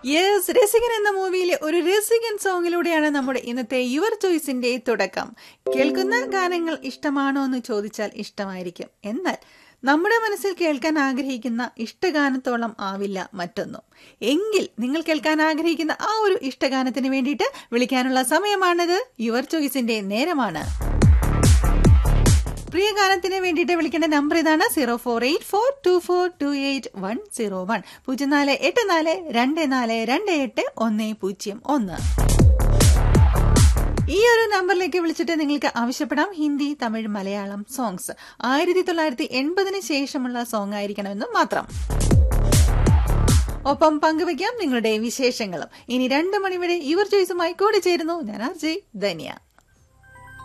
yes രസികൻ എന്ന മൂവിയിലെ ഒരു രസികൻ സോങ്ങിലൂടെയാണ് നമ്മുടെ ഇന്നത്തെ യുവർ ചോയ്സിന്റെ തുടക്കം കേൾക്കുന്ന ഗാനങ്ങൾ ഇഷ്ടമാണോ എന്ന് ചോദിച്ചാൽ ഇഷ്ടമായിരിക്കും എന്നാൽ നമ്മുടെ മനസ്സിൽ കേൾക്കാൻ ആഗ്രഹിക്കുന്ന ഇഷ്ടഗാനത്തോളം ആവില്ല മറ്റൊന്നും എങ്കിൽ നിങ്ങൾ കേൾക്കാൻ ആഗ്രഹിക്കുന്ന ആ ഒരു ഇഷ്ടഗാനത്തിന് വേണ്ടിയിട്ട് വിളിക്കാനുള്ള സമയമാണിത് യുവർ ചോയ്സിന്റെ നേരമാണ് പ്രിയ ഗാനത്തിന് വേണ്ടിയിട്ട് വിളിക്കേണ്ട നമ്പർ ഇതാണ് zero four eight four two four two eight one zero one പൂജ്യം നാല് എട്ട് നാല് രണ്ട് നാല് രണ്ട് എട്ട് ഒന്ന് പൂജ്യം ഒന്ന് ഈ ഒരു നമ്പറിലേക്ക് വിളിച്ചിട്ട് നിങ്ങൾക്ക് ആവശ്യപ്പെടാം ഹിന്ദി തമിഴ് മലയാളം സോങ്സ് ആയിരത്തി തൊള്ളായിരത്തി എൺപതിന് ശേഷമുള്ള സോങ് ആയിരിക്കണമെന്ന് മാത്രം ഒപ്പം പങ്കുവയ്ക്കാം നിങ്ങളുടെ വിശേഷങ്ങളും ഇനി രണ്ടു മണിവരെ യുവർ ചോയ്സുമായി കൂടി ചേരുന്നു ഞാൻ ആർ ജെ ധന്യ